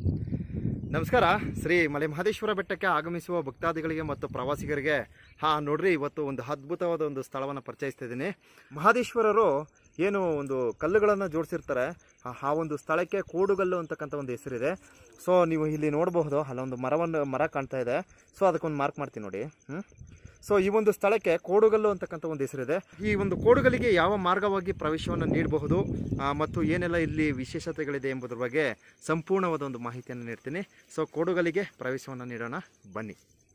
ನಮಸ್ಕಾರ ಶ್ರೀ ಮಲೆ ಮಹದೇಶ್ವರ ಬೆಟ್ಟಕ್ಕೆ ಆಗಮಿಸುವ ಭಕ್ತಾದಿಗಳಿಗೆ ಮತ್ತು ಪ್ರವಾಸಿಗರಿಗೆ ಹಾ ನೋಡ್ರಿ ಇವತ್ತು ಒಂದು ಅದ್ಭುತವಾದ ಒಂದು ಸ್ಥಳವನ್ನು ಪರಿಚಯಿಸ್ತಾ ಇದ್ದೀನಿ ಮಹದೇಶ್ವರರು ಏನು ಒಂದು ಕಲ್ಲುಗಳನ್ನು ಜೋಡಿಸಿರ್ತಾರೆ ಆ- ಆ ಒಂದು ಸ್ಥಳಕ್ಕೆ ಕೋಡುಗಲ್ಲು ಅಂತಕ್ಕಂಥ ಒಂದು ಹೆಸರಿದೆ ಸೊ ನೀವು ಇಲ್ಲಿ ನೋಡಬಹುದು ಅಲ್ಲೊಂದು ಮರವನ್ನು ಮರ ಕಾಣ್ತಾ ಇದೆ ಸೊ ಅದಕ್ಕೊಂದು ಮಾರ್ಕ್ ಮಾಡ್ತೀನಿ ನೋಡಿ ಹ್ಞೂ ಸೊ ಈ ಒಂದು ಸ್ಥಳಕ್ಕೆ ಕೋಡುಗಲ್ಲು ಅಂತಕ್ಕಂಥ ಒಂದು ಹೆಸರಿದೆ ಈ ಒಂದು ಕೋಡುಗಲ್ಲಿಗೆ ಯಾವ ಮಾರ್ಗವಾಗಿ ಪ್ರವೇಶವನ್ನು ನೀಡಬಹುದು ಆ, ಮತ್ತು ಏನೆಲ್ಲ ಇಲ್ಲಿ ವಿಶೇಷತೆಗಳಿದೆ ಎಂಬುದ್ರ ಬಗ್ಗೆ ಸಂಪೂರ್ಣವಾದ ಒಂದು ಮಾಹಿತಿಯನ್ನು ನೀಡ್ತೀನಿ ಸೊ ಕೋಡುಗಲ್ಲಿಗೆ ಪ್ರವೇಶವನ್ನು ನೀಡೋಣ ಬನ್ನಿ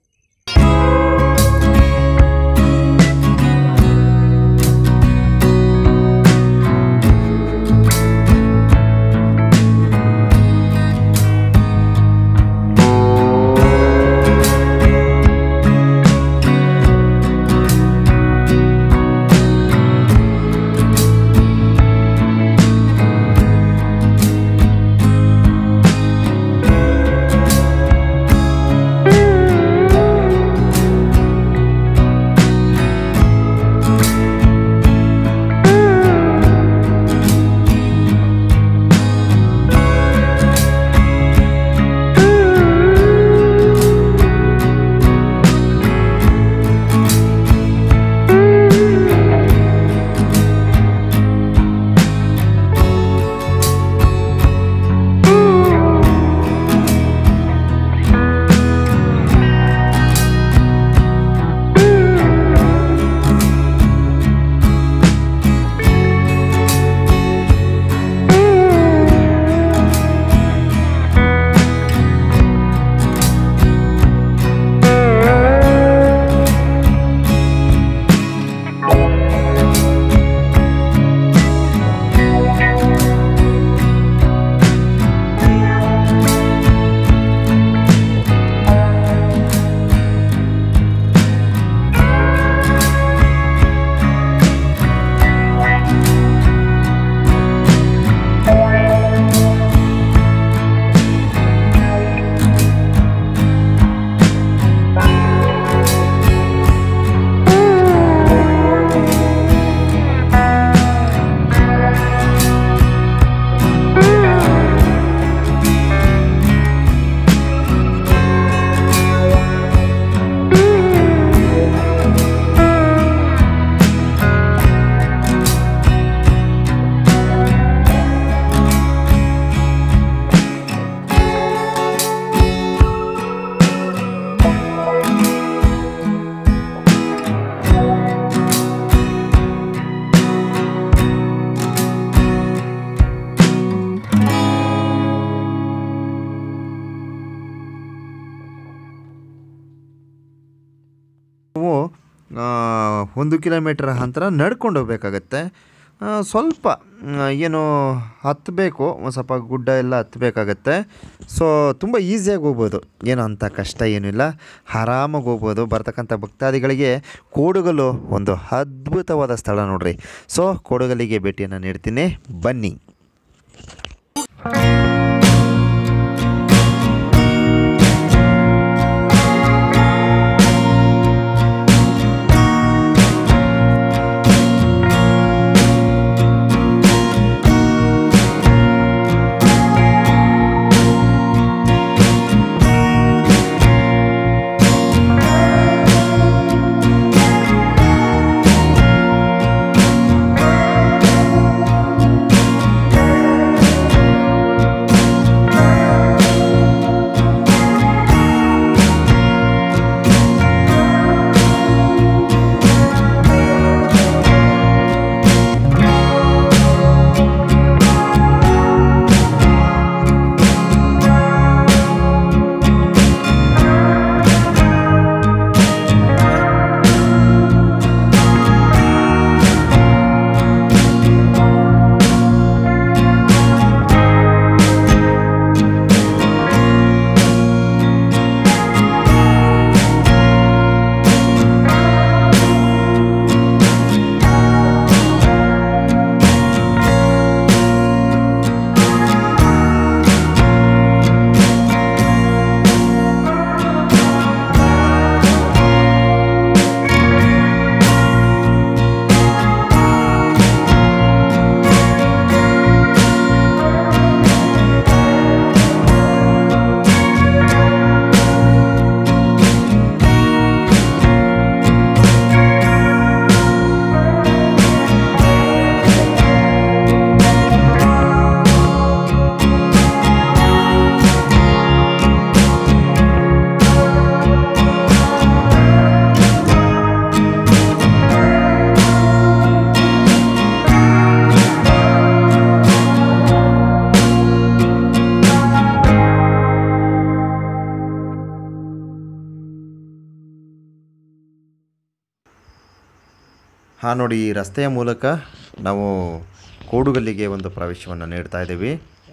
ನಾವು ಆ, ಒಂದು ಕಿಲೋಮೀಟರ್ ಅಂತರ ನಡ್ಕೊಂಡು ಹೋಗ್ಬೇಕಾಗತ್ತೆ ಆ, ಸ್ವಲ್ಪ ಆ, ಏನು ಹತ್ತಬೇಕು ಒಂದು ಸ್ವಲ್ಪ ಗುಡ್ಡ ಎಲ್ಲ ಹತ್ತಬೇಕಾಗತ್ತೆ ಸೊ ತುಂಬ ಈಸಿಯಾಗಿ ಹೋಗ್ಬೋದು ಏನೋ ಅಂಥ ಕಷ್ಟ ಏನಿಲ್ಲ ಆರಾಮಾಗಿ ಹೋಗ್ಬೋದು ಬರ್ತಕ್ಕಂಥ ಭಕ್ತಾದಿಗಳಿಗೆ ಕೋಡುಗಲ್ಲು ಒಂದು ಅದ್ಭುತವಾದ ಸ್ಥಳ ನೋಡ್ರಿ ಸೊ ಕೋಡುಗಲ್ಲಿಗೆ ಭೇಟಿಯನ್ನು ನೀಡ್ತೀನಿ ಬನ್ನಿ ಹಾಂ ನೋಡಿ ಈ ರಸ್ತೆಯ ಮೂಲಕ ನಾವು ಕೋಡುಗಲ್ಲಿಗೆ ಒಂದು ಪ್ರವೇಶವನ್ನು ನೀಡ್ತಾ ಇದ್ದೀವಿ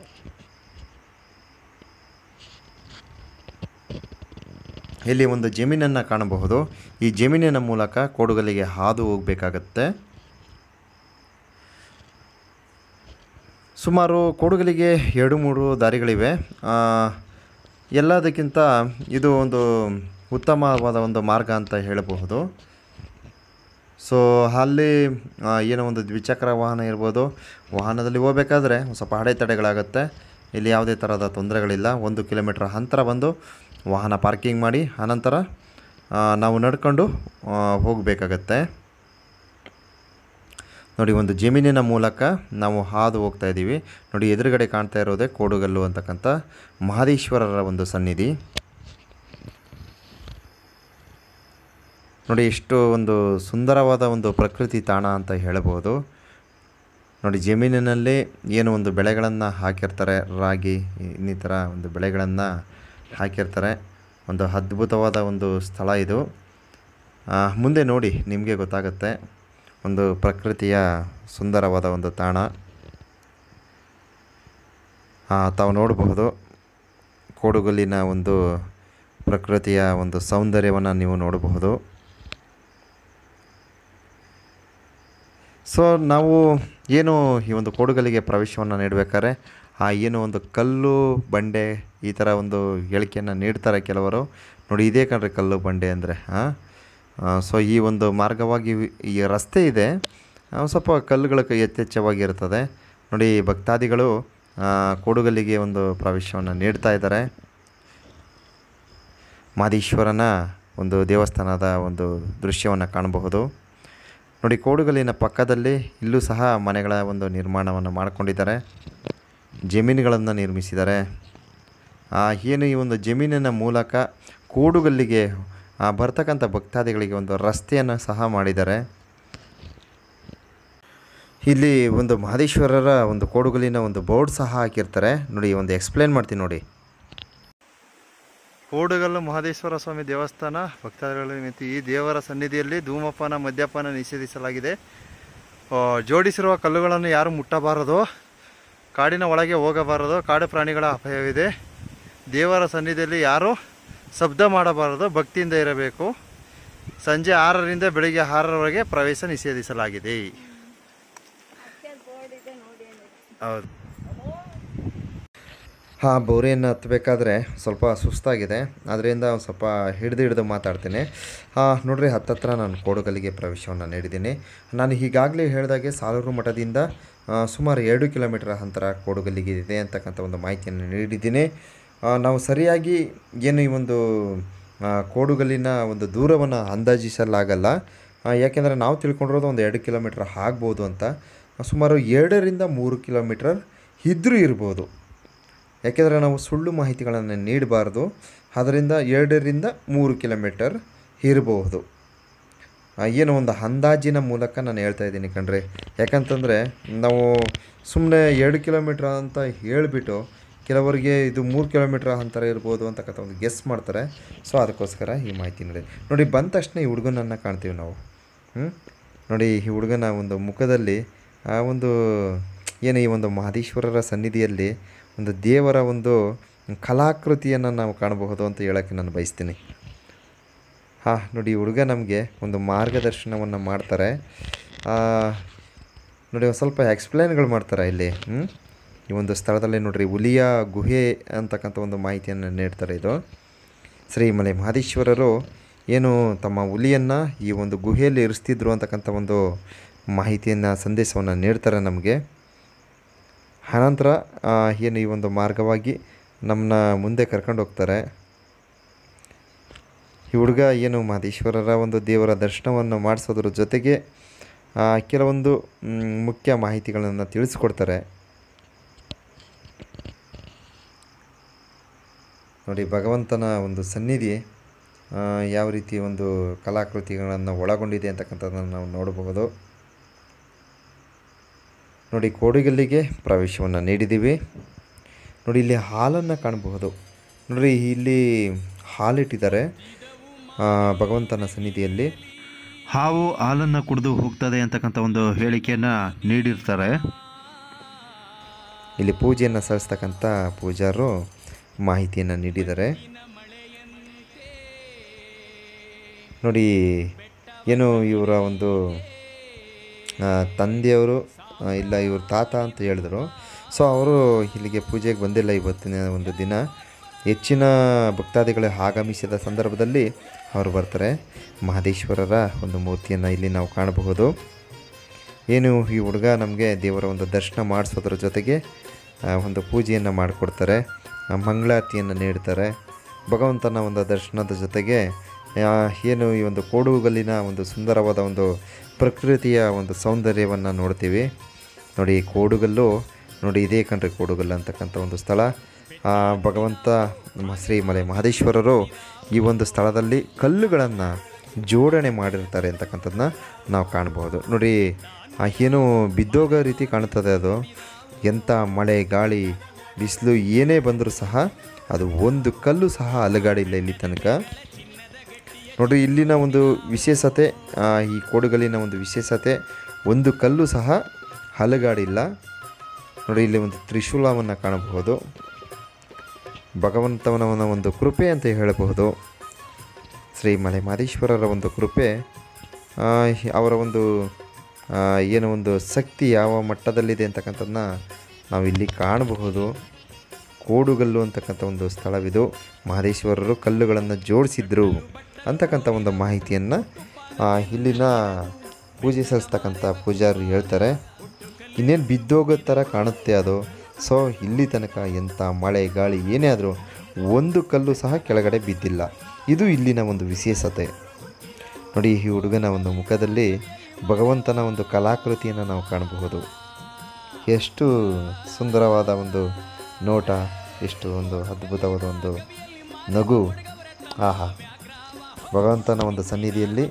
ಇಲ್ಲಿ ಒಂದು ಜಮೀನನ್ನು ಕಾಣಬಹುದು ಈ ಜಮೀನಿನ ಮೂಲಕ ಕೋಡುಗಲ್ಲಿಗೆ ಹಾದು ಹೋಗಬೇಕಾಗತ್ತೆ ಸುಮಾರು ಕೋಡುಗಲಿಗೆ ಎರಡು ಮೂರು ದಾರಿಗಳಿವೆ ಆ, ಎಲ್ಲದಕ್ಕಿಂತ ಇದು ಒಂದು ಉತ್ತಮವಾದ ಒಂದು ಮಾರ್ಗ ಅಂತ ಹೇಳಬಹುದು ಸೊ ಅಲ್ಲಿ ಆ, ಏನೋ ಒಂದು ದ್ವಿಚಕ್ರ ವಾಹನ ಇರ್ಬೋದು ವಾಹನದಲ್ಲಿ ಹೋಗ್ಬೇಕಾದ್ರೆ ಒಂದು ಸ್ವಲ್ಪ ಅಡೆತಡೆಗಳಾಗುತ್ತೆ ಇಲ್ಲಿ ಯಾವುದೇ ಥರದ ತೊಂದರೆಗಳಿಲ್ಲ ಒಂದು ಕಿಲೋಮೀಟ್ರ್ ಅಂತರ ಬಂದು ವಾಹನ ಪಾರ್ಕಿಂಗ್ ಮಾಡಿ ಆನಂತರ ಆ, ನಾವು ನಡ್ಕೊಂಡು ಆ, ಹೋಗಬೇಕಾಗತ್ತೆ ನೋಡಿ ಒಂದು ಜಮೀನಿನ ಮೂಲಕ ನಾವು ಹಾದು ಹೋಗ್ತಾ ಇದ್ದೀವಿ ನೋಡಿ ಎದುರುಗಡೆ ಕಾಣ್ತಾ ಇರೋದೇ ಕೋಡುಗಲ್ಲು ಅಂತಕ್ಕಂಥ ಮಹದೇಶ್ವರರ ಒಂದು ಸನ್ನಿಧಿ ನೋಡಿ ಎಷ್ಟು ಒಂದು ಸುಂದರವಾದ ಒಂದು ಪ್ರಕೃತಿ ತಾಣ ಅಂತ ಹೇಳಬಹುದು ನೋಡಿ ಜಮೀನಿನಲ್ಲಿ ಏನು ಒಂದು ಬೆಳೆಗಳನ್ನು ಹಾಕಿರ್ತಾರೆ ರಾಗಿ ಇನ್ನಿತರ ಒಂದು ಬೆಳೆಗಳನ್ನು ಹಾಕಿರ್ತಾರೆ ಒಂದು ಅದ್ಭುತವಾದ ಒಂದು ಸ್ಥಳ ಇದು ಆ, ಮುಂದೆ ನೋಡಿ ನಿಮಗೆ ಗೊತ್ತಾಗುತ್ತೆ ಒಂದು ಪ್ರಕೃತಿಯ ಸುಂದರವಾದ ಒಂದು ತಾಣ ಆ, ತಾವು ನೋಡಬಹುದು ಕೋಡುಗಲ್ಲಿನ ಒಂದು ಪ್ರಕೃತಿಯ ಒಂದು ಸೌಂದರ್ಯವನ್ನು ನೀವು ನೋಡಬಹುದು ಸೊ ನಾವು ಏನು ಈ ಒಂದು ಕೋಡುಗಲ್ಲಿಗೆ ಪ್ರವೇಶವನ್ನು ನೀಡಬೇಕಾದ್ರೆ ಆ ಏನು ಒಂದು ಕಲ್ಲು ಬಂಡೆ ಈ ಥರ ಒಂದು ಹೇಳಿಕೆಯನ್ನು ನೀಡ್ತಾರೆ ಕೆಲವರು ನೋಡಿ ಇದೇ ಕಣ್ರಿ ಕಲ್ಲು ಬಂಡೆ ಅಂದರೆ ಹಾಂ ಸೊ ಈ ಒಂದು ಮಾರ್ಗವಾಗಿ ಈ ರಸ್ತೆ ಇದೆ ಆ, ಒಂದ್ ಸ್ವಲ್ಪ ಕಲ್ಲುಗಳು ಕ- ಯಥೇಚ್ಛವಾಗಿರ್ತದೆ ನೋಡಿ ಭಕ್ತಾದಿಗಳು ಆ, ಕೋಡುಗಲ್ಲಿಗೆ ಒಂದು ಪ್ರವೇಶವನ್ನು ನೀಡ್ತಾ ಇದ್ದಾರೆ ಮಾದೀಶ್ವರನ ಒಂದು ದೇವಸ್ಥಾನದ ಒಂದು ದೃಶ್ಯವನ್ನು ಕಾಣಬಹುದು ನೋಡಿ ಕೋಡುಗಲ್ಲಿನ ಪಕ್ಕದಲ್ಲಿ ಇಲ್ಲೂ ಸಹ ಮನೆಗಳ ಒಂದು ನಿರ್ಮಾಣವನ್ನು ಮಾಡಿಕೊಂಡಿದ್ದಾರೆ ಜಮೀನುಗಳನ್ನು ನಿರ್ಮಿಸಿದ್ದಾರೆ ಆ, ಏನು ಈ ಒಂದು ಜಮೀನಿನ ಮೂಲಕ ಕೋಡುಗಲ್ಲಿಗೆ ಆ, ಬರ್ತಕ್ಕಂಥ ಭಕ್ತಾದಿಗಳಿಗೆ ಒಂದು ರಸ್ತೆಯನ್ನು ಸಹ ಮಾಡಿದ್ದಾರೆ ಇಲ್ಲಿ ಒಂದು ಮಹದೇಶ್ವರರ ಒಂದು ಕೋಡುಗಲ್ಲಿನ ಒಂದು ಬೋರ್ಡ್ ಸಹ ಹಾಕಿರ್ತಾರೆ ನೋಡಿ ಒಂದು ಎಕ್ಸ್ಪ್ಲೇನ್ ಮಾಡ್ತೀನಿ ನೋಡಿ ಕೋಡುಗಲ್ಲು ಮಹದೇಶ್ವರ ಸ್ವಾಮಿ ದೇವಸ್ಥಾನ ಭಕ್ತಾದಿಗಳ ವಿನಂತಿ ಈ ದೇವರ ಸನ್ನಿಧಿಯಲ್ಲಿ ಧೂಮಪಾನ ಮದ್ಯಪಾನ ನಿಷೇಧಿಸಲಾಗಿದೆ ಆ, ಜೋಡಿಸಿರುವ ಕಲ್ಲುಗಳನ್ನು ಯಾರು ಮುಟ್ಟಬಾರದು ಕಾಡಿನ ಒಳಗೆ ಹೋಗಬಾರದು ಕಾಡು ಪ್ರಾಣಿಗಳ ಅಪಾಯವಿದೆ ದೇವರ ಸನ್ನಿಧಿಯಲ್ಲಿ ಯಾರು ಶಬ್ದ ಮಾಡಬಾರದು ಭಕ್ತಿಯಿಂದ ಇರಬೇಕು ಸಂಜೆ ಆರರಿಂದ ಬೆಳಿಗ್ಗೆ ಆರರವರೆಗೆ ಪ್ರವೇಶ ನಿಷೇಧಿಸಲಾಗಿದೆ ಹೌದು ಹಾಂ ಬೋರಿಯನ್ನು ಹತ್ತಬೇಕಾದ್ರೆ ಸ್ವಲ್ಪ ಸುಸ್ತಾಗಿದೆ ಅದರಿಂದ ಒಂದು ಸ್ವಲ್ಪ ಹಿಡಿದು ಹಿಡಿದು ಮಾತಾಡ್ತೀನಿ ಹಾಂ ನೋಡ್ರಿ ಹತ್ತತ್ರ ನಾನು ಕೋಡುಗಲ್ಲಿಗೆ ಪ್ರವೇಶವನ್ನು ನೀಡಿದ್ದೀನಿ ನಾನು ಈಗಾಗಲೇ ಹೇಳಿದಾಗೆ ಸಾಲೂರು ಮಠದಿಂದ ಆ, ಸುಮಾರು ಎರಡು ಕಿಲೋಮೀಟರ್ ಅಂತರ ಕೋಡುಗಲ್ಲಿಗೆ ಇದೆ ಅಂತಕ್ಕಂಥ ಒಂದು ಮಾಹಿತಿಯನ್ನು ನೀಡಿದ್ದೀನಿ ಆ, ನಾವು ಸರಿಯಾಗಿ ಏನು ಈ ಒಂದು ಆ, ಕೋಡುಗಲ್ಲಿನ ಒಂದು ದೂರವನ್ನು ಅಂದಾಜಿಸಲಾಗಲ್ಲ ಆ, ಯಾಕೆಂದರೆ ನಾವು ತಿಳ್ಕೊಂಡಿರೋದು ಒಂದು ಎರಡು ಕಿಲೋಮೀಟ್ರ್ ಆಗ್ಬೋದು ಅಂತ ಸುಮಾರು ಎರಡರಿಂದ ಮೂರು ಕಿಲೋಮೀಟರ್ ಇದ್ರೂ ಇರ್ಬೋದು ಯಾಕೆಂದರೆ ನಾವು ಸುಳ್ಳು ಮಾಹಿತಿಗಳನ್ನು ನೀಡಬಾರ್ದು ಅದರಿಂದ ಎರಡರಿಂದ ಮೂರು ಕಿಲೋಮೀಟರ್ ಇರಬಹುದು ಆ, ಏನೋ ಒಂದು ಅಂದಾಜಿನ ಮೂಲಕ ನಾನು ಹೇಳ್ತಾ ಇದ್ದೀನಿ ಕಣ್ರಿ ಯಾಕಂತಂದರೆ ನಾವು ಸುಮ್ಮನೆ ಎರಡು ಕಿಲೋಮೀಟ್ರ್ ಅಂತ ಹೇಳಿಬಿಟ್ಟು ಕೆಲವರಿಗೆ ಇದು ಮೂರು ಕಿಲೋಮೀಟ್ರ್ ಅಂತರ ಇರ್ಬೋದು ಅಂತಕ್ಕಂಥ ಒಂದು ಗೆಸ್ ಮಾಡ್ತಾರೆ ಸೊ ಅದಕ್ಕೋಸ್ಕರ ಈ ಮಾಹಿತಿ ನೋಡಿ ನೋಡಿ ಬಂದ ತಕ್ಷಣ ಈ ಹುಡುಗನನ್ನು ಕಾಣ್ತೀವಿ ನಾವು ಹ್ಞೂ ನೋಡಿ ಈ ಹುಡುಗನ ಒಂದು ಮುಖದಲ್ಲಿ ಆ ಒಂದು ಏನು ಈ ಒಂದು ಮಹದೇಶ್ವರರ ಸನ್ನಿಧಿಯಲ್ಲಿ ಒಂದು ದೇವರ ಒಂದು ಕಲಾಕೃತಿಯನ್ನು ನಾವು ಕಾಣಬಹುದು ಅಂತ ಹೇಳೋಕ್ಕೆ ನಾನು ಬಯಸ್ತೀನಿ ಹಾಂ ನೋಡಿ ಈ ಹುಡುಗ ನಮಗೆ ಒಂದು ಮಾರ್ಗದರ್ಶನವನ್ನು ಮಾಡ್ತಾರೆ ಆ, ನೋಡಿ ಒಂದು ಸ್ವಲ್ಪ ಎಕ್ಸ್ಪ್ಲೈನ್ಗಳು ಮಾಡ್ತಾರೆ ಇಲ್ಲಿ ಹ್ಮ್? ಈ ಒಂದು ಸ್ಥಳದಲ್ಲಿ ನೋಡ್ರಿ ಹುಲಿಯ ಗುಹೆ ಅಂತಕ್ಕಂಥ ಒಂದು ಮಾಹಿತಿಯನ್ನು ನೀಡ್ತಾರೆ ಇದು ಶ್ರೀಮಲೆ ಮಹದೇಶ್ವರರು ಏನು ತಮ್ಮ ಹುಲಿಯನ್ನು ಈ ಒಂದು ಗುಹೆಯಲ್ಲಿ ಇರಿಸ್ತಿದ್ರು ಅಂತಕ್ಕಂಥ ಒಂದು ಮಾಹಿತಿಯನ್ನು ಸಂದೇಶವನ್ನು ನೀಡ್ತಾರೆ ನಮಗೆ ಅನಂತರ ಆ, ಏನು ಈ ಒಂದು ಮಾರ್ಗವಾಗಿ ನಮ್ಮನ್ನ ಮುಂದೆ ಕರ್ಕೊಂಡು ಹೋಗ್ತಾರೆ ಈ ಹುಡುಗ ಏನು ಮಹದೇಶ್ವರರ ಒಂದು ದೇವರ ದರ್ಶನವನ್ನು ಮಾಡಿಸೋದ್ರ ಜೊತೆಗೆ ಆ, ಕೆಲವೊಂದು ಮ್, ಮುಖ್ಯ ಮಾಹಿತಿಗಳನ್ನು ತಿಳಿಸ್ಕೊಡ್ತಾರೆ ನೋಡಿ ಭಗವಂತನ ಒಂದು ಸನ್ನಿಧಿ ಆ, ಯಾವ ರೀತಿ ಒಂದು ಕಲಾಕೃತಿಗಳನ್ನು ಒಳಗೊಂಡಿದೆ ಅಂತಕ್ಕಂಥದ್ದನ್ನು ನಾವು ನೋಡಬಹುದು ನೋಡಿ ಕೋಡಿಗಲ್ಲಿಗೆ ಪ್ರವೇಶವನ್ನು ನೀಡಿದ್ದೀವಿ ನೋಡಿ ಇಲ್ಲಿ ಹಾಲನ್ನು ಕಾಣಬಹುದು ನೋಡಿ ಇಲ್ಲಿ ಹಾಲಿಟ್ಟಿದ್ದಾರೆ ಆ, ಭಗವಂತನ ಸನ್ನಿಧಿಯಲ್ಲಿ ಹಾವು ಹಾಲನ್ನು ಕುಡಿದು ಹೋಗ್ತದೆ ಅಂತಕ್ಕಂಥ ಒಂದು ಹೇಳಿಕೆಯನ್ನು ನೀಡಿರ್ತಾರೆ ಇಲ್ಲಿ ಪೂಜೆಯನ್ನು ಸಲ್ಲಿಸ್ತಕ್ಕಂಥ ಪೂಜಾರು ಮಾಹಿತಿಯನ್ನು ನೀಡಿದ್ದಾರೆ ನೋಡಿ ಏನು ಇವರ ಒಂದು ಆ, ತಂದೆಯವರು ಆ, ಇಲ್ಲ ಇವ್ರ ತಾತ ಅಂತ ಹೇಳಿದ್ರು ಸೊ ಅವರು ಇಲ್ಲಿಗೆ ಪೂಜೆಗೆ ಬಂದಿಲ್ಲ ಇವತ್ತಿನ ಒಂದು ದಿನ ಹೆಚ್ಚಿನ ಭಕ್ತಾದಿಗಳು ಆಗಮಿಸಿದ ಸಂದರ್ಭದಲ್ಲಿ ಅವರು ಬರ್ತಾರೆ ಮಹದೇಶ್ವರರ ಒಂದು ಮೂರ್ತಿಯನ್ನು ಇಲ್ಲಿ ನಾವು ಕಾಣಬಹುದು ಏನು ಈ ಹುಡುಗ ನಮಗೆ ದೇವರ ಒಂದು ದರ್ಶನ ಮಾಡಿಸೋದ್ರ ಜೊತೆಗೆ ಆ, ಒಂದು ಪೂಜೆಯನ್ನು ಮಾಡಿಕೊಡ್ತಾರೆ ಆ, ಮಂಗಳಾರತಿಯನ್ನು ನೀಡ್ತಾರೆ ಭಗವಂತನ ಒಂದು ದರ್ಶನದ ಜೊತೆಗೆ ಆ, ಏನು ಈ ಒಂದು ಕೋಡುಗಲ್ಲಿನ ಒಂದು ಸುಂದರವಾದ ಒಂದು ಪ್ರಕೃತಿಯ ಒಂದು ಸೌಂದರ್ಯವನ್ನು ನೋಡ್ತೀವಿ ನೋಡಿ ಈ ಕೋಡುಗಲ್ಲು ನೋಡಿ ಇದೇ ಕಣ್ರಿ ಕೋಡುಗಲ್ಲು ಅಂತಕ್ಕಂಥ ಒಂದು ಸ್ಥಳ ಆ, ಭಗವಂತ ನಮ್ಮ ಶ್ರೀಮಲೆ ಮಹದೇಶ್ವರರು ಈ ಒಂದು ಸ್ಥಳದಲ್ಲಿ ಕಲ್ಲುಗಳನ್ನು ಜೋಡಣೆ ಮಾಡಿರ್ತಾರೆ ಅಂತಕ್ಕಂಥದ್ದನ್ನ ನಾವು ಕಾಣ್ಬೋದು ನೋಡಿ ಆ ಏನು ಬಿದ್ದೋಗೋ ರೀತಿ ಕಾಣುತ್ತದೆ ಅದು ಎಂಥ ಮಳೆ ಗಾಳಿ ಬಿಸಿಲು ಏನೇ ಬಂದರೂ ಸಹ ಅದು ಒಂದು ಕಲ್ಲು ಸಹ ಅಲುಗಾಡಿಲ್ಲ ಇಲ್ಲಿ ತನಕ ನೋಡ್ರಿ ಇಲ್ಲಿನ ಒಂದು ವಿಶೇಷತೆ ಆ, ಈ ಕೋಡುಗಲ್ಲಿನ ಒಂದು ವಿಶೇಷತೆ ಒಂದು ಕಲ್ಲು ಸಹ ಅಲುಗಾಡಿಲ್ಲ ನೋಡಿ ಇಲ್ಲಿ ಒಂದು ತ್ರಿಶೂಲವನ್ನು ಕಾಣಬಹುದು ಭಗವಂತವನ ಒಂದು ಕೃಪೆ ಅಂತ ಹೇಳಬಹುದು ಶ್ರೀ ಮಲೆಮಹದೇಶ್ವರರ ಒಂದು ಕೃಪೆ ಆ, ಅವರ ಒಂದು ಆ, ಏನು ಒಂದು ಶಕ್ತಿ ಯಾವ ಮಟ್ಟದಲ್ಲಿದೆ ಅಂತಕ್ಕಂಥದ್ದನ್ನ ನಾವು ಇಲ್ಲಿ ಕಾಣಬಹುದು ಕೋಡುಗಲ್ಲು ಅಂತಕ್ಕಂಥ ಒಂದು ಸ್ಥಳವಿದು ಮಹದೇಶ್ವರರು ಕಲ್ಲುಗಳನ್ನು ಜೋಡಿಸಿದ್ರು ಅಂತಕ್ಕಂಥ ಒಂದು ಮಾಹಿತಿಯನ್ನು ಇಲ್ಲಿನ ಪೂಜೆ ಸಲ್ಲಿಸ್ತಕ್ಕಂಥ ಪೂಜಾರಿ ಹೇಳ್ತಾರೆ ಇನ್ನೇನು ಬಿದ್ದೋಗೋ ಥರ ಕಾಣುತ್ತೆ ಅದು ಸೊ ಇಲ್ಲಿ ತನಕ ಎಂಥ ಮಳೆ ಗಾಳಿ ಏನೇ ಆದರೂ ಒಂದು ಕಲ್ಲು ಸಹ ಕೆಳಗಡೆ ಬಿದ್ದಿಲ್ಲ ಇದು ಇಲ್ಲಿನ ಒಂದು ವಿಶೇಷತೆ ನೋಡಿ ಈ ಹುಡುಗನ ಒಂದು ಮುಖದಲ್ಲಿ ಭಗವಂತನ ಒಂದು ಕಲಾಕೃತಿಯನ್ನು ನಾವು ಕಾಣಬಹುದು ಎಷ್ಟು ಸುಂದರವಾದ ಒಂದು ನೋಟ ಎಷ್ಟು ಒಂದು ಅದ್ಭುತವಾದ ಒಂದು ನಗು ಆಹಾ ಭಗವಂತನ ಒಂದು ಸನ್ನಿಧಿಯಲ್ಲಿ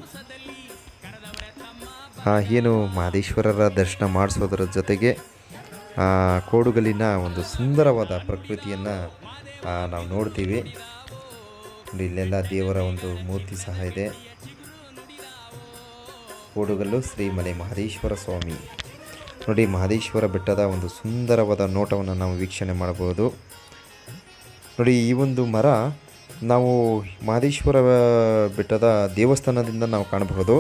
ಆ, ಏನು ಮಹದೇಶ್ವರರ ದರ್ಶನ ಮಾಡಿಸೋದರ ಜೊತೆಗೆ ಆ, ಕೋಡುಗಲ್ಲಿನ ಒಂದು ಸುಂದರವಾದ ಪ್ರಕೃತಿಯನ್ನು ನಾವು ನೋಡ್ತೀವಿ ನೋಡಿ ಇಲ್ಲೆಲ್ಲ ದೇವರ ಒಂದು ಮೂರ್ತಿ ಸಹ ಇದೆ ಕೋಡುಗಲ್ಲು ಶ್ರೀಮಲೆ ಮಹದೇಶ್ವರ ಸ್ವಾಮಿ ನೋಡಿ ಮಹದೇಶ್ವರ ಬೆಟ್ಟದ ಒಂದು ಸುಂದರವಾದ ನೋಟವನ್ನು ನಾವು ವೀಕ್ಷಣೆ ಮಾಡಬಹುದು ನೋಡಿ ಈ ಒಂದು ಮರ ನಾವು ಮಹದೇಶ್ವರ ಬೆಟ್ಟದ ದೇವಸ್ಥಾನದಿಂದ ನಾವು ಕಾಣಬಹುದು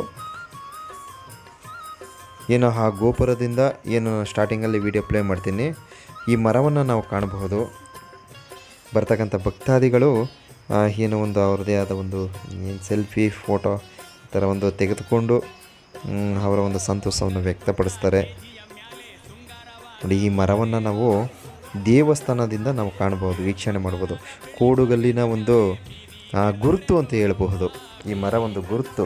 ಏನು ಆ ಗೋಪುರದಿಂದ ಏನು ಸ್ಟಾರ್ಟಿಂಗಲ್ಲಿ ವಿಡಿಯೋ ಪ್ಲೇ ಮಾಡ್ತೀನಿ ಈ ಮರವನ್ನು ನಾವು ಕಾಣಬಹುದು ಬರ್ತಕ್ಕಂಥ ಭಕ್ತಾದಿಗಳು ಆ, ಏನು ಒಂದು ಅವ್ರದ್ದೇ ಆದ ಒಂದು ಏನು ಸೆಲ್ಫಿ ಫೋಟೋ ಈ ಥರ ಒಂದು ತೆಗೆದುಕೊಂಡು ಮ್, ಅವರ ಒಂದು ಸಂತೋಷವನ್ನು ವ್ಯಕ್ತಪಡಿಸ್ತಾರೆ ನೋಡಿ ಈ ಮರವನ್ನು ನಾವು ದೇವಸ್ಥಾನದಿಂದ ನಾವು ಕಾಣಬಹುದು ವೀಕ್ಷಣೆ ಮಾಡ್ಬೋದು ಕೋಡುಗಲ್ಲಿನ ಒಂದು ಆ, ಗುರುತು ಅಂತ ಹೇಳಬಹುದು ಈ ಮರ ಒಂದು ಗುರುತು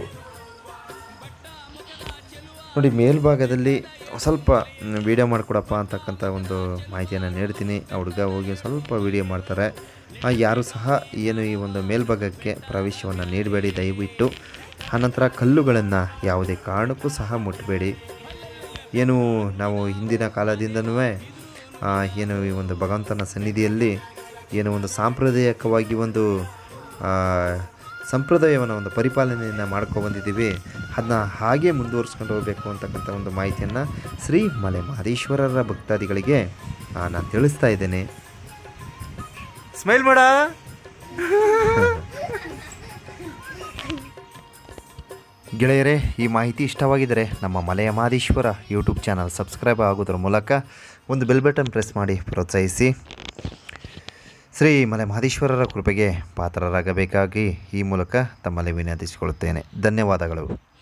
ನೋಡಿ ಮೇಲ್ಭಾಗದಲ್ಲಿ ಸ್ವಲ್ಪ ವೀಡಿಯೋ ಮಾಡಿಕೊಡಪ್ಪ ಅಂತಕ್ಕಂಥ ಒಂದು ಮಾಹಿತಿಯನ್ನು ನೀಡ್ತೀನಿ ಆ ಹುಡುಗ ಹೋಗಿ ಸ್ವಲ್ಪ ವೀಡಿಯೋ ಮಾಡ್ತಾರೆ ಆ, ಯಾರು ಸಹ ಏನು ಈ ಒಂದು ಮೇಲ್ಭಾಗಕ್ಕೆ ಪ್ರವೇಶವನ್ನು ನೀಡಬೇಡಿ ದಯವಿಟ್ಟು ಆನಂತರ ಕಲ್ಲುಗಳನ್ನು ಯಾವುದೇ ಕಾರಣಕ್ಕೂ ಸಹ ಮುಟ್ಟಬೇಡಿ ಏನು ನಾವು ಹಿಂದಿನ ಕಾಲದಿಂದನೂ ಏನು ಈ ಒಂದು ಭಗವಂತನ ಸನ್ನಿಧಿಯಲ್ಲಿ ಏನು ಒಂದು ಸಾಂಪ್ರದಾಯಿಕವಾಗಿ ಒಂದು ಆ, ಸಂಪ್ರದಾಯವನ್ನು ಒಂದು ಪರಿಪಾಲನೆಯನ್ನು ಮಾಡ್ಕೊಬಂದಿದ್ದೀವಿ ಅದನ್ನ ಹಾಗೆ ಮುಂದುವರಿಸ್ಕೊಂಡು ಹೋಗಬೇಕು ಅಂತಕ್ಕಂಥ ಒಂದು ಮಾಹಿತಿಯನ್ನು ಶ್ರೀ ಮಲೆ ಮಹದೇಶ್ವರರ ಭಕ್ತಾದಿಗಳಿಗೆ ಆ, ನಾನು ತಿಳಿಸ್ತಾ ಇದ್ದೇನೆ ಸ್ಮೈಲ್ ಮಾಡ ಗೆಳೆಯರೇ ಈ ಮಾಹಿತಿ ಇಷ್ಟವಾಗಿದ್ದರೆ ನಮ್ಮ Maleya Mahadeshwara YouTube channel subscribe ಆಗೋದ್ರ ಮೂಲಕ ಒಂದು ಬೆಲ್ ಬಟನ್ ಪ್ರೆಸ್ ಮಾಡಿ ಪ್ರೋತ್ಸಾಹಿಸಿ ಶ್ರೀ ಮಲೆ ಮಹದೇಶ್ವರರ ಕೃಪೆಗೆ ಪಾತ್ರರಾಗಬೇಕಾಗಿ ಈ ಮೂಲಕ ತಮ್ಮಲ್ಲಿ ವಿನಂತಿಸಿಕೊಳ್ಳುತ್ತೇನೆ ಧನ್ಯವಾದಗಳು